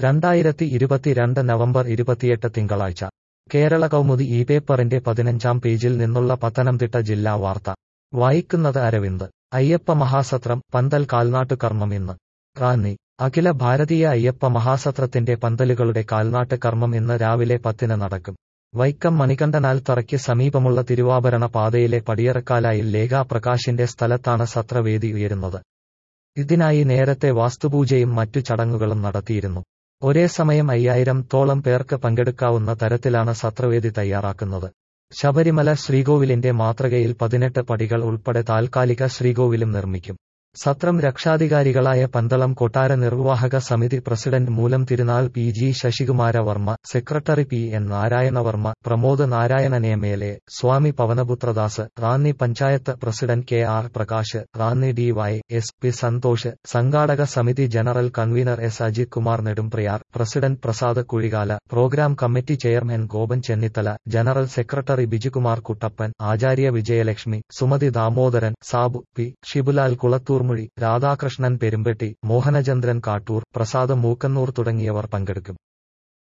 രണ്ടായിരത്തി ഇരുപത്തിരണ്ട് നവംബർ ഇരുപത്തിയെട്ട് തിങ്കളാഴ്ച കേരള കൗമുദി ഈ പേപ്പറിന്റെ പതിനഞ്ചാം പേജിൽ നിന്നുള്ള പത്തനംതിട്ട ജില്ലാ വാർത്ത വായിക്കുന്നത് അരവിന്ദ് അയ്യപ്പ മഹാസത്രം പന്തൽ കാൽനാട്ടുകർമ്മം ഇന്ന് റാന്നി അഖില ഭാരതീയ അയ്യപ്പ മഹാസത്രത്തിന്റെ പന്തലുകളുടെ കാൽനാട്ട് കർമ്മം ഇന്ന് രാവിലെ പത്തിന് നടക്കും വൈക്കം മണികണ്ഠനാൽ തറയ്ക്ക് സമീപമുള്ള തിരുവാഭരണ പാതയിലെ പടിയറക്കാലായിൽ ലേഖാ പ്രകാശിന്റെ സ്ഥലത്താണ് സത്രവേദി ഉയരുന്നത് ഇതിനായി നേരത്തെ വാസ്തുപൂജയും മറ്റു ചടങ്ങുകളും നടത്തിയിരുന്നു ഒരേ സമയം അയ്യായിരം തോളം പേർക്ക് പങ്കെടുക്കാവുന്ന തരത്തിലാണ് സത്രവേദി തയ്യാറാക്കുന്നത് ശബരിമല ശ്രീകോവിലിന്റെ മാതൃകയിൽ പതിനെട്ട് പടികൾ ഉൾപ്പെടെ താൽക്കാലിക ശ്രീകോവിലും നിർമ്മിക്കും സത്രം രക്ഷാധികാരികളായ പന്തളം കൊട്ടാര നിർവാഹക സമിതി president Moolam Thirunal P G Sasikumara Varma secretary P N Narayanavarma Pramod Narayanan M L A Swami Pavanaputhradas Ranni panchayat president K R Prakash Ranni D Y S P Santhosh സംഘാടക സമിതി general convener S Ajith Kumar Nedumprayar president Prasad Kuzhikala programme committee chairman Gopan Chennithala general secretary Bijukumar Kuttappan Acharya Vijayalakshmi Sumathi Damodaran Sabu P Shibulal Kulathoor Muzhi Radhakrishnan Perumpetti Mohanachandran Kattoor Prasad Mookkannoor തുടങ്ങിയവർ പങ്കെടുക്കും